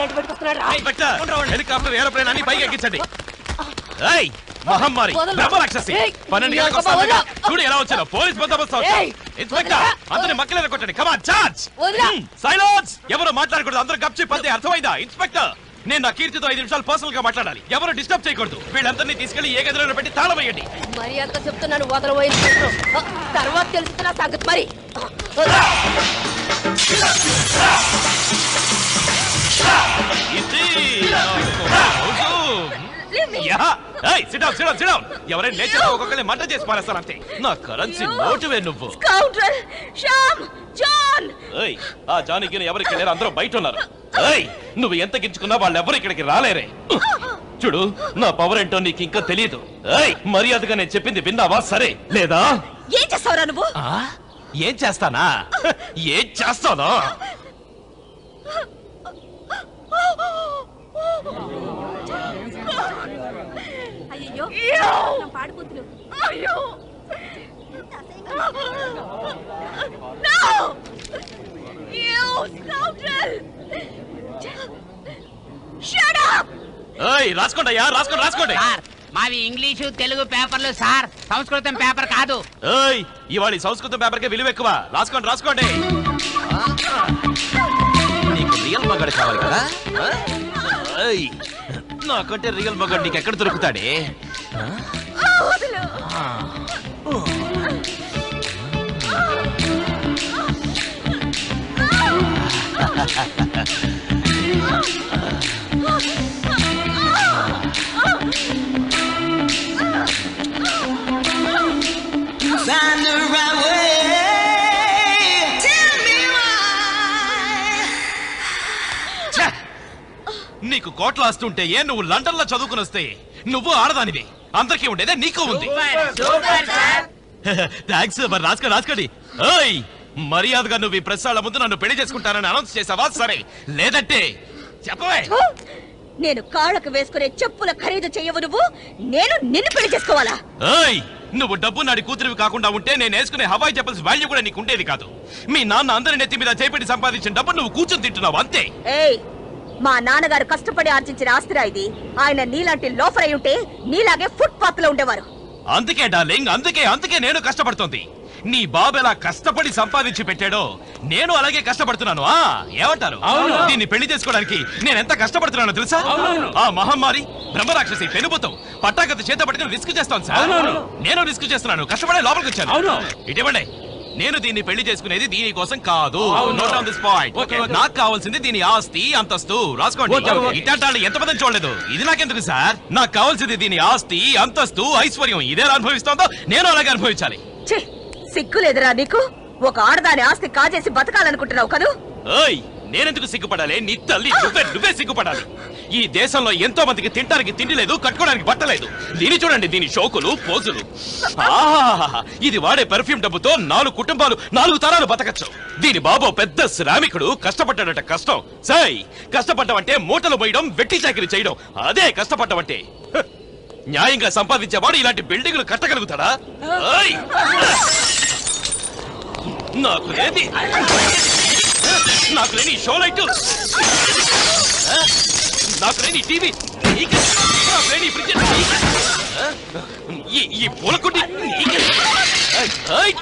Talent పెట్టుకొస్తున్నాడు రా inspector helicopter aeroplane అన్ని పైకి ఎక్కించండి ఏయ్ మహమ్మారి వదలు. బ్రహ్మ రాక్షసి ఏయ్, పన్నెండు నీ గంటలకు యొక్క వస్తాను వదలు. చూడు ఎలా వచ్చాను పోలీస్ బందోబస్తు ఏయ్, ఇన్స్పెక్టర్ వదలరా. అందరిని మక్కలేద కొట్టండి కమాన్ చార్జ్ వదలరా. సైలెన్స్ ఎవరు మాట్లాడకూడదు అందరూ గప్చి పద్ది అర్థమైందా ఇన్స్పెక్టర్ నేను నా కీర్తితో ఐదు నిమిషాలు పర్సనల్ గా మాట్లాడాలి ఎవరు డిస్టర్బ్ చేయకూడదు వీళ్ళందరినీ తీసుకెళ్లి ఏ గదిలో పెట్టి తాళం వేయండి మరి అంత చెప్తున్నాను వదలబోయి తర్వాత తెలుస్తున్నా సంగతి మరి ఇది నాకు house. Yeah hey sit down sit down sit down ఎవరైనా లేచారో ఒక్కొక్కరిని మంట చేసి పారేస్తారు అంతే నా కరెన్సీ నోటువే నువ్వు కౌంటర్ శ్యామ్ జాన్ ఏయ్ ఆ జానికి ఎవరికి వెళ్ళారు అందరూ బయట ఉన్నారు ఏయ్ నువ్వు ఎంత గించుకున్నా వాళ్ళు ఎవరు ఇక్కడికి రాలేరే చూడు నా పవర్ ఏంటో నీకు ఇంకా తెలియదు ఏయ్ మర్యాదగా నేను చెప్పింది విన్నావా సరే లేదా ఏం చేస్తావురా నువ్వు ఆ? ఏం చేస్తానా ఏం చేస్తానా అయ్యో పాడుకుంటున్నావు అయ్యో No! You scoundrel! Shut up! ఏయ్ రాసుకోండి అయ్యా రాసుకోండి రాసుకోండి సార్ మావి ఇంగ్లీషు తెలుగు పేపర్లు సార్ సంస్కృతం పేపర్ కాదు ఏయ్ ఇవాళ ఈ సంస్కృతం పేపర్కి విలువ ఎక్కువ రాసుకోండి రాసుకోండి నీకు రియల్ మగాడు కావాలి కదా ఆ? ఏయ్, నాకంటే రియల్ మగాడు నీకు ఎక్కడ దొరుకుతాడే ఆ? ఆ. Find the right way. Tell me why. ఛే! నీకు కోట్ల ఆస్తుంటే ఏ నువ్వు లండన్ లో చదువుకుని వస్తే నువ్వు ఆడదానివి అందరికీ ఉండేదే నీకు ఉంది థ్యాంక్స్ మరి రాసుకో రాసుకోండి ఓయ్ మర్యాదగా నువ్వు ఈ ప్రసాల ముందు నన్ను పెళ్లి చేసుకుంటానని అనౌన్స్ చేసావా సరే లేదంటే చెప్పవే నేను కాళ్ళకు వేసుకునే చెప్పుల ఖరీదు చెయ్యవు నువ్వు నేను నిన్ను పెళ్లి చేసుకోవాలా ఏయ్ నువ్వు డబ్బు నాడి కూతురివి కాకుండా ఉంటే నేను వేసుకునే హవాయి చెప్పల్స్ వాల్యూ కూడా నీకు ఉండేది కాదు మీ నాన్న అందరి నెత్తి మీద చేపెట్టి సంపాదించిన డబ్బు నువ్వు కూర్చొని తింటున్నావు అంతే ఏయ్ మా నాన్నగారు కష్టపడి ఆర్జించిన ఆస్తిరా ఇది ఆయన నీలాంటి లోఫర్ అయి ఉంటే నీలాగే ఫుట్ పాత్ లో ఉండేవారు అందుకే డార్లింగ్ అందుకే అందుకే నేను కష్టపడుతోంది నీ బాబు ఎలా కష్టపడి సంపాదించి పెట్టాడో నేను అలాగే కష్టపడుతున్నాను ఆ ఏమంటారు దీన్ని పెళ్లి చేసుకోవడానికి నేను ఎంత కష్టపడుతున్నానో తెలుసా ఆ మహమ్మారి బ్రహ్మరాక్షసి పెనుబుతం పట్టాకత చేత పట్టుకుని రిస్క్ చేస్తాను సార్ నేను రిస్క్ చేస్తున్నాను కష్టపడే లోపలికి వచ్చాను ఇటీవండి నేను దీన్ని పెళ్లి చేసుకునేది దీని కోసం కాదు నోట్ ఆన్ దిస్ పాయింట్ నాకు కావాల్సింది దీని ఆస్తి అంతస్తు రాసుకోండి ఇట్లాంటి ఎంతమంది చూడలేదు ఇది నాకెందుకు సార్ నాకు కావాల్సింది దీని ఆస్తి అంతస్తు ఐశ్వర్యం ఇదే అనుభవిస్తోందో నేను అలాగే అనుభవించాలి ఛీ సిగ్గులేదురా నీకు ఒక ఆడదాని ఆస్తి కాజేసి బతకాలనుకుంటున్నావు కదూ ఏయ్ నేనెందుకు సిగ్గుపడాలి నీ తల్లి నువ్వే నువ్వే సిగ్గుపడాలి ఈ దేశంలో ఎంతో మందికి తినడానికి తిండి లేదు కట్టుకోవడానికి బట్ట లేదు దీని చూడండి దీని షోకులు పోజులు ఆహాహాహా. ఇది వాడే పెర్ఫ్యూమ్ డబ్బుతో నాలుగు కుటుంబాలు నాలుగు తరాలు బతకచ్చు దీని బాబు పెద్ద శ్రామికుడు కష్టపడ్డాడట కష్టం సై కష్టపడ్డమంటే మూటలు పోయడం వెట్టి చాకిరి చేయడం అదే కష్టపడ్డమంటే హ. న్యాయంగా సంపాదించేవాడు ఇలాంటి బిల్డింగులు కట్టగలుగుతాడా ఏయ్! నాకు లేది నాకు లేని షో లైట్ నాకు లేని టీవీ నీకే నాకు లేని ఫ్రిడ్జ్ నీకే ఈ ఈ పూలకుండి నీకే ఏయ్!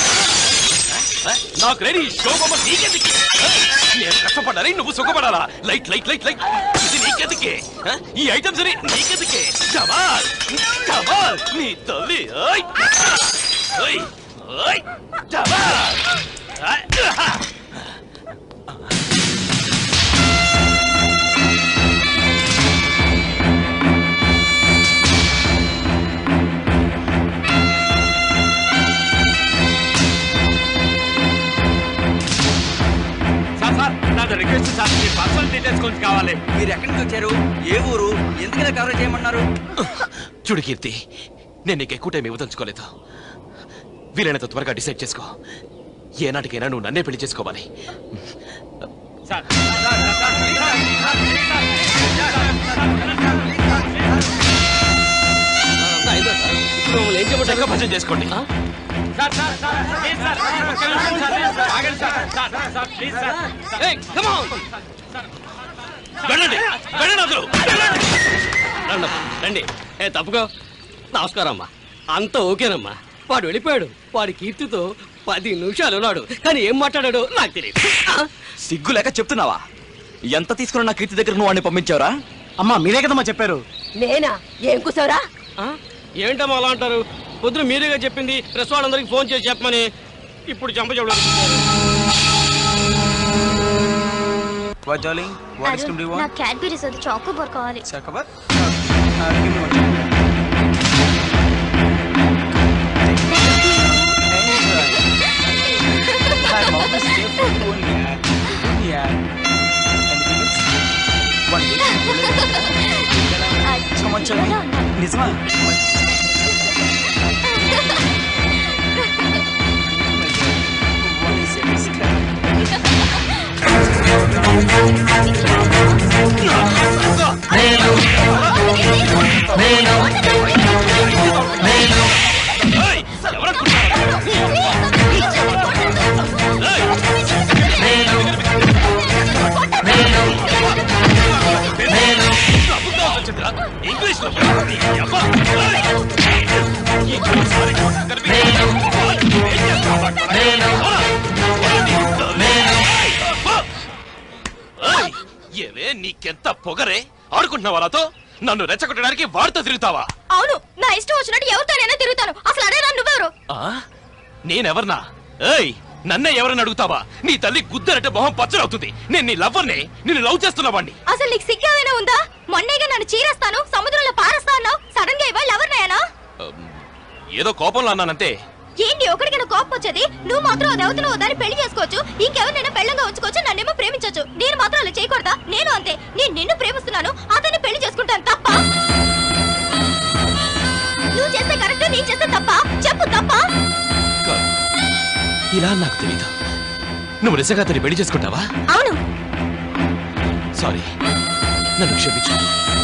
నాకు లేని ఈ షో బొమ్మ నీకెందుకే నేను కష్టపడాలి నువ్వు సుఖపడాలా లైట్ లైట్ లైట్ లైట్ ఇది నీకెందుకే ఈ ఐటమ్స్ అని నీకెందుకే కమాల్ కమాల్ నీ తల్లి hey! Hey! Hey! Kamal sir sir నాది రిక్వెస్ట్ సార్ మీ పర్సనల్ డీటెయిల్స్ కొంచెం కావాలి మీరు ఎక్కడి నుంచి వచ్చారు ఏ ఊరు ఎందుకలా కవరేజ్ చేయమన్నారు చూడు కీర్తి నేను నీకు ఎక్కువ టైం ఇవ్వదలుచుకోలేదు వీలైనంత త్వరగా డిసైడ్ చేసుకో ఏనాటికైనా నువ్వు నన్నే పెళ్లి చేసుకోవాలి sir sir, sir, sir, please sir, sir, please sir, చక్కగా భజన చేసుకోండి sir sir sir please sir ఒక్క నిమిషం సార్ ప్లీజ్ సార్ ఆగండి sir sir sir please sir Hey, come on! వెళ్ళండి వెళ్ళండి అందరూ వెళ్ళండి రండి రండి ఏ తప్పుకో నమస్కారం అమ్మా అంత ఓకేనమ్మా వాడు వెళ్ళిపోయాడు వాడి కీర్తితో పది నిమిషాలు ఉన్నాడు కానీ ఏం మాట్లాడాడో నాకు తెలియదు సిగ్గు లేక చెప్తున్నావా ఎంత తీసుకున్న నా కీర్తి దగ్గర నువ్వు వాడిని పంపించావురా అమ్మా మీరే కదమ్మా చెప్పారు నేనా ఏం కూసావురా ఆ? ఏంటమ్మా అలా అంటారు పొద్దున మీరేగా చెప్పింది ప్రెస్ వాళ్ళందరికీ ఫోన్ చేసి చెప్పమని ఇప్పుడు చంప What, darling? What ice cream do you want? నాకు క్యాడ్బరీస్ వద్దు చాకోబార్ కావాలి Chocolate? Uh, give me one chocolate. Hi, mom. This is your food only. Yeah. Yeah. Anything else? One minute. Come on, Charlie. నిజమా What is your sky? ఏయ్, ఎవరనుకుంటున్నారు? చంద్ర English లో నీ అబ్బా. ఏయ్, ఇంకోసారి కనిపి- ఏం చేస్తావు నాకు? పోరా. పోరా నీ. ఏయ్, అబ్బా. ఏయ్, ఏవే నీకెంత పొగరే ఆడుకుంటున్నావా నాతో నన్ను రెచ్చగొట్టడానికి వాడితో తిరుగుతావా అవును నా ఇష్టం వచ్చినట్టు ఎవరితోనైనా తిరుగుతాను అసలు అడే నువ్వెవరు ఆ? నేనెవర్నా ఏయ్ నన్నే ఎవరని అడుగుతావా నీ తల్లి గుద్దరంటే మొహం పచ్చడవుతుంది నేను నీ లవ్వర్నే నిన్ను లవ్ చేస్తున్నవాణ్ణి అసలు నీకు సిగ్గేమైనా ఉందా మొన్నేగా నన్ను చీరేస్తాను సముద్రంలో పారేస్తా అన్నావు సడన్ గా ఇవాళ ఎవరినైనా అమ్, ఏదో కోపంలో అన్నానంతే ఏంటి ఒకడికైనా కోపం వచ్చేది నువ్వు మాత్రం అది అవుతున్న దాన్ని పెళ్లి చేసుకోవచ్చు ఇంకెవరినైనా పెళ్ళంగా ఉంచుకోవచ్చు నన్నేమో ప్రేమించవచ్చు నేను మాత్రం అలా చేయకూడదా నేను అంతే నేను నిన్ను ప్రేమిస్తున్నాను అతన్ని పెళ్లి చేసుకుంటాను తప్ప నువ్వు చేస్తే కరెక్ట్ నేను చేస్తే తప్ప చెప్పు తప్ప కాదు. ఇలా నాకు తెలీదు నువ్వు నిజంగా అతన్ని పెళ్లి చేసుకుంటావా అవును సారీ నన్ను క్షమించు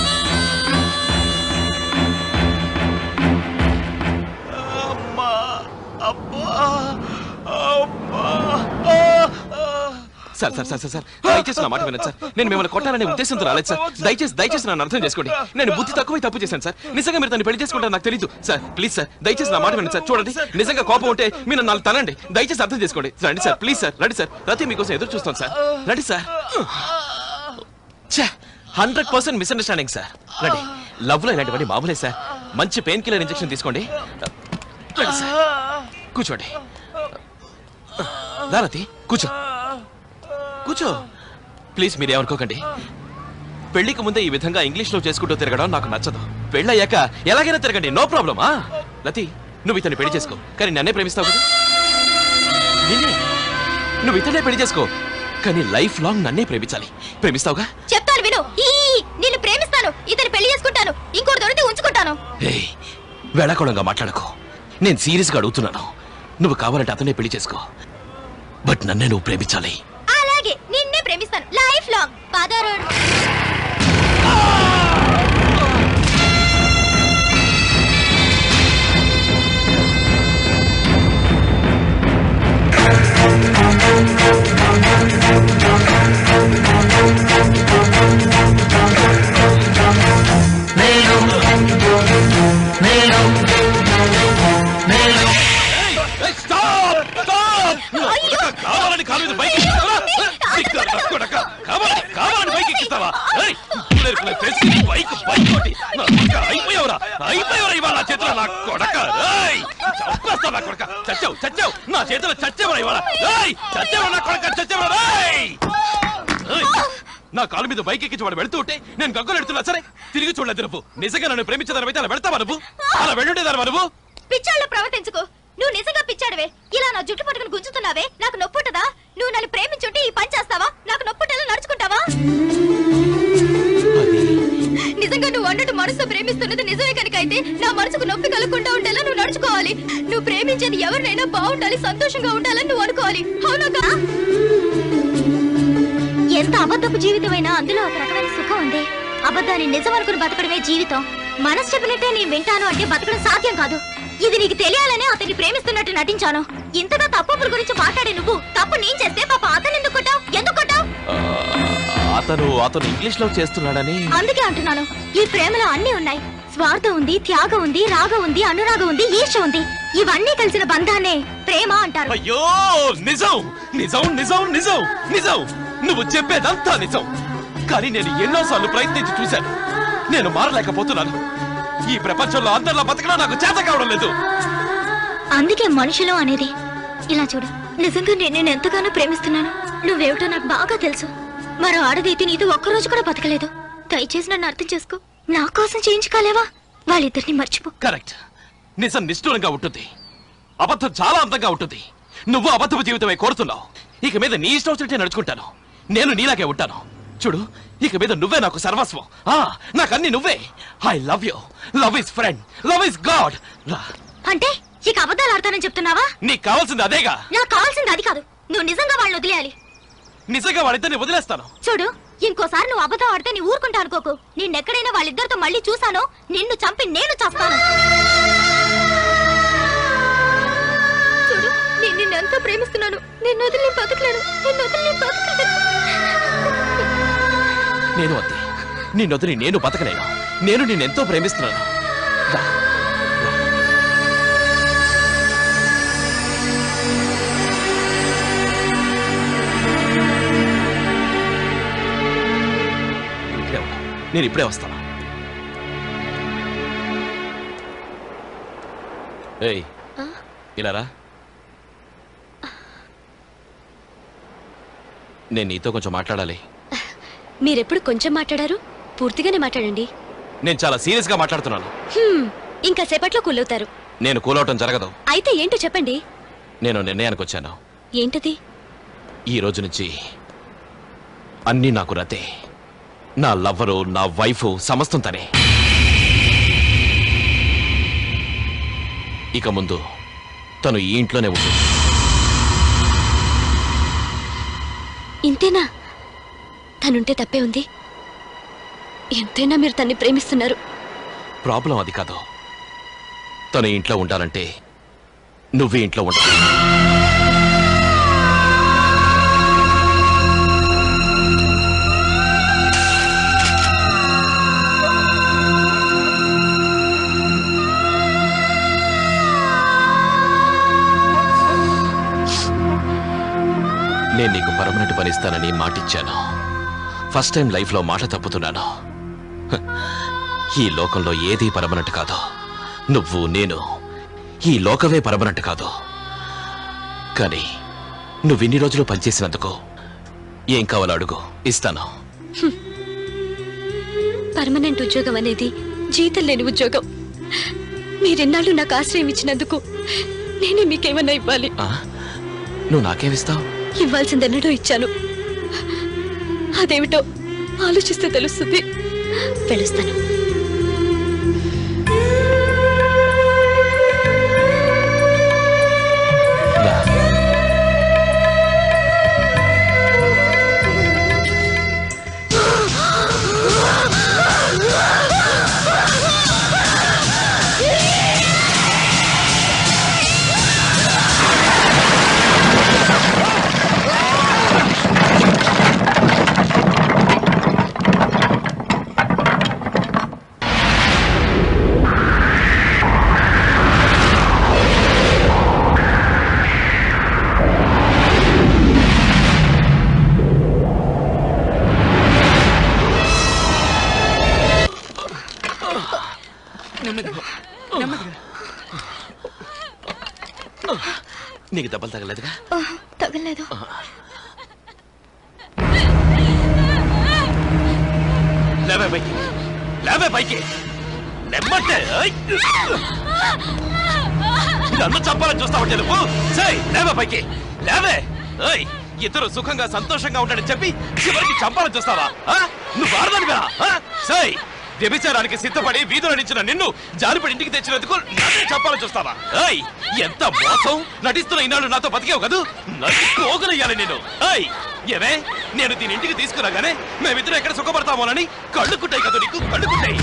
sir sir sir sir sir దయచేసి నా మాట వినండి సార్ నేను మిమ్మల్ని కొట్టాలనే ఉద్దేశంతో రాలేదు సార్ దయచేసి దయచేసి నన్ను అర్థం చేసుకోండి నేను బుద్ధి తక్కువ తప్పు చేశాను సార్ నిజంగా మీరు తను పెళ్లి చేసుకుంటారు నాకు తెలియదు సార్ ప్లీజ్ సార్ దయచేసి నా మాట వినండి సార్ చూడండి నిజంగా కోపం ఉంటే మీరు నన్ను తనండి దయచేసి అర్థం చేసుకోండి రండి సార్ ప్లీజ్ సార్ రండి సార్ రతి మీకోసం ఎదురు చూస్తాను సార్ రండి sir hundred percent misunderstanding sir రండి లవ్ లో ఇలాంటివన్నీ మామూలే సార్ మంచి పెయిన్ కిల్లర్ ఇంజెక్షన్ తీసుకోండి రండి సార్ కూర్చోండి దారతి కూర్చో కూర్చో ప్లీజ్ మీరు ఏమనుకోకండి పెళ్లికి ముందే ఈ విధంగా ఇంగ్లీష్ లో చేసుకుంటూ తిరగడం నాకు నచ్చదు పెళ్ళయ్యాక ఎలాగైనా తిరగండి నో ప్రాబ్లమా లతి నువ్వు ఇతన్ని పెళ్లి చేసుకో కానీ నన్నే ప్రేమిస్తావు కదా నిన్నే నువ్వు ఇతనే పెళ్లి చేసుకో కానీ లైఫ్ లాంగ్ నన్నే ప్రేమించాలి ప్రేమిస్తావుగా చెప్తాను విను ఈ నిన్ను ప్రేమిస్తాను ఇతను పెళ్లి చేసుకుంటాను ఇంకోటి దొరికితే ఉంచుకుంటాను ఏయ్ వేళాకోళంగా మాట్లాడకు నేను సీరియస్గా అడుగుతున్నాను నువ్వు కావాలంటే అతనే పెళ్లి చేసుకో బట్ నన్నే నువ్వు ప్రేమించాలి అలాగే నిన్నే ప్రేమిస్తాను లైఫ్ లాంగ్ పదరుణ్ కావాలని కాలు మీద బైక్ ఎక్కిస్తావా? సిగ్గు నా కొడక. కావాలని కావాలని బైక్ ఎక్కిస్తావా ఏయ్, పులేరు పులేరు తెలిసి నీ బైక్ బైక్ కొట్టి నా కొడక అయిపోయావురా అయిపోయావురా ఇవాళ నా చేతిలో నా కొడక ఏయ్, చంపేస్తా నా కొడక చచ్చావు చచ్చావు నా చేతిలో చచ్చావురా ఇవాళ ఏయ్, చచ్చావురా నా కొడక చచ్చావురా ఏయ్! ఏయ్, నా కాలు మీద బైక్ ఎక్కించి వాడు వెళ్తూ ఉంటే నేను గగ్గలు ఎడుతున్నా సరే తిరిగి చూడలేదు నువ్వు నిజంగా నన్ను ప్రేమించదానివైతే అలా వెళ్తావా నువ్వు అలా వెళ్ళుండేదానివా నువ్వు పిచ్చాళ్ళ ప్రవర్తించుకో నువ్వు నిజంగా పిచ్చాడువే ఇలా నా జుట్టు పట్టుకుని గుంజుతున్నావే నాకు నొప్పుంటదా నువ్వు నన్ను ప్రేమించుంటే ఈ పని చేస్తావా నాకు నొప్పుంటేలా నడుచుకుంటావా నిజంగా నువ్వు అన్నట్టు మనసు ప్రేమిస్తున్నది నిజమే కనుక అయితే నా మనసుకు నొప్పి కలగకుండా ఉండేలా నువ్వు నడుచుకోవాలి నువ్వు ప్రేమించేది ఎవరినైనా బాగుండాలి సంతోషంగా ఉండాలని నువ్వు అనుకోవాలి అవునా ఎంత అబద్ధపు జీవితమైనా అందులో ఒక రకమైన సుఖం ఉంది అబద్ధాన్ని నిజం అనుకుని బతకడమే జీవితం మనసు చెప్పినట్టే నేను వింటాను అంటే బతకడం సాధ్యం కాదు ఇది నీకు తెలియాలనే అతన్ని ప్రేమిస్తున్నట్టు నటించాను ఇంతగా తప్పుల గురించి మాట్లాడే నువ్వు తప్పు నేను చేస్తే పాప అతను ఎందుకు కొట్టావు ఎందుకు కొట్టావు ఆ, అతను అతను ఇంగ్లీష్ లో చేస్తున్నాడని అందుకే అంటున్నాను ఈ ప్రేమలో అన్ని ఉన్నాయి స్వార్థం ఉంది త్యాగం ఉంది రాగం ఉంది అనురాగం ఉంది ఈర్ష ఉంది ఇవన్నీ కలిసిన బంధాన్నే ప్రేమ అంటారు అయ్యో నిజం నిజం నిజం నిజం నిజం నువ్వు చెప్పేదంతా నిజం కానీ నేను ఎన్నోసార్లు ప్రయత్నించి చూశాను నేను మారలేకపోతున్నాను ఈ ప్రపంచంలో అందరిలో బతకడం నాకు చేత కావడం లేదు అందుకే మనుషులు అనేది ఇలా చూడు నిజంగా నేను నేను ఎంతగానో ప్రేమిస్తున్నాను నువ్వేమిటో నాకు బాగా తెలుసు మరో ఆడదైతే నీతో ఒక్కరోజు కూడా బతకలేదు దయచేసి నన్ను అర్థం చేసుకో నా కోసం చేయించుకోలేవా వాళ్ళిద్దరిని మర్చిపో కరెక్ట్ నిజం నిష్ఠూరంగా ఉంటుంది అబద్ధం చాలా అందంగా ఉంటుంది నువ్వు అబద్ధపు జీవితమే కోరుతున్నావు ఇక మీద నీ ఇష్టం వచ్చినట్టే నడుచుకుంటాను నేను నీలాగే ఉంటాను చూడు ఇక మీద నువ్వే నాకు సర్వస్వం ఆ నాకన్నీ నువ్వే I love you love is friend love is God అంటే ఇక అబద్ధాలు ఆడతానని చెప్తున్నావా నీకు కావాల్సింది అదేగా నాకు కావాల్సింది అది కాదు నువ్వు నిజంగా వాళ్ళని వదిలేయాలి నిజంగా వాళ్ళిద్దరిని వదిలేస్తాను చూడు ఇంకోసారి నువ్వు అబద్ధం ఆడితే నీ ఊరుకుంటా అనుకోకు నిన్నెక్కడైనా వాళ్ళిద్దరితో మళ్ళీ చూసానో నిన్ను చంపి నేను చేస్తాను చూడు నేను నిన్నెంతో ప్రేమిస్తున్నాను నిన్ను వదిలి నేను బతకలేను నిన్ను వదిలి నేను బతకలేను నేను అంతే నిన్నొదిలి నేను బతకలేను నేను నిన్నెంతో ప్రేమిస్తున్నాను రా. ఇక్కడే ఉండు. నేను ఇప్పుడే వస్తాను ఏయ్ ఇలా రా నేను నీతో కొంచెం మాట్లాడాలి మీరెప్పుడు కొంచెం మాట్లాడారు పూర్తిగానే మాట్లాడండి నేను చాలా సీరియస్ గా మాట్లాడుతున్నాను హ్మ్, ఇంకా సేపట్లో కూలవుతారు నేను కూలవటం జరగదు అయితే ఏంటో చెప్పండి నేను నిర్ణయానికి వచ్చాను ఏంటది ఈ రోజు నుంచి అన్నీ నాకు రతే నా లవ్వరు నా వైఫ్ సమస్తం తనే ఇక ముందు తను ఈ ఇంట్లోనే ఉంటుంది ఇంతేనా తనుంటే తప్పే ఉంది ఎంతైనా మీరు తన్ని ప్రేమిస్తున్నారు ప్రాబ్లం అది కాదు తను ఈ ఇంట్లో ఉండాలంటే నువ్వు ఈ ఇంట్లో ఉండాలి నేను నీకు పర్మనెంట్ పని ఇస్తానని మాటిచ్చాను ఫస్ట్ టైం లైఫ్లో మాట తప్పుతున్నాను హ, ఈ లోకంలో ఏదీ పర్మనెంట్ కాదు నువ్వు నేను ఈ లోకమే పర్మనెంట్ కాదు కానీ నువ్వు ఇన్ని రోజులు పనిచేసినందుకు ఏం కావాలో అడుగు ఇస్తాను పర్మనెంట్ ఉద్యోగం అనేది జీతం లేని ఉద్యోగం మీరెన్నాళ్ళు నాకు ఆశ్రయం ఇచ్చినందుకు నేనే మీకేమన్నా ఇవ్వాలి ఆ? నువ్వు నాకేమిస్తావు ఇవ్వాల్సిందెన్నడో ఇచ్చాను అదేమిటో ఆలోచిస్తే తెలుస్తుంది వెళుస్తాను రా. నీకు దెబ్బలు తగలేదుగా తగలేదు లేవే పైకి లేవే పైకి నెమ్మంటే ఏయ్! నన్ను చంపాలని చూస్తావంటే నువ్వు సై లేవే పైకి లేవే ఏయ్ ఇద్దరు సుఖంగా సంతోషంగా ఉంటాడని చెప్పి చివరికి చంపాలని చూస్తావా ఆ? నువ్వు ఆడదానివా సై వ్యభిచారానికి సిద్ధపడి వీధులు నిచ్చిన నిన్ను జారిపడి ఇంటికి తెచ్చినందుకు నన్ను చంపాలని చూస్తావా ఏయ్ ఎంత మోసం నటిస్తున్న ఈనాడు నాతో బతికేవు కదూ నన్ను పోగలయ్యాలి నేను ఏయ్ ఏమే నేను దీని ఇంటికి తీసుకురాగానే మేమిద్దరం ఎక్కడ సుఖపడతామోనని కళ్ళు కుట్టాయి కదా నీకు కళ్ళు కుట్టాయి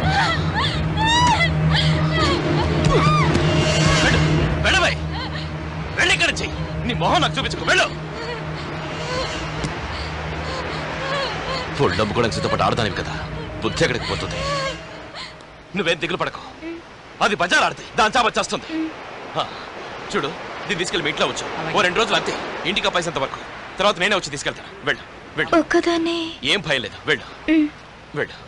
వెళ్ళు వెళ్ళవే వెళ్ళి ఇక్కడ చెయ్యి నీ మొహం నాకు చూపించుకో వెళ్ళు ఒళ్ళు నమ్ముకోవడానికి సిద్ధపడి ఆడదానివి కదా బుద్ధి ఎక్కడికి పోతుంది నువ్వేం దిగులు పడకు అది బజార్ ఆడితే దాని చాప చేస్తుంది చూడు దీన్ని తీసుకెళ్ళి మీ ఇంట్లో వచ్చు ఓ రెండు రోజులు అంతే ఇంటికి పైసంత వరకు తర్వాత నేనే వచ్చి తీసుకెళ్తాను వెళ్ళు వెళ్ళు ఒక్కదాన్నే ఏం భయం లేదు వెళ్ళు వెళ్ళు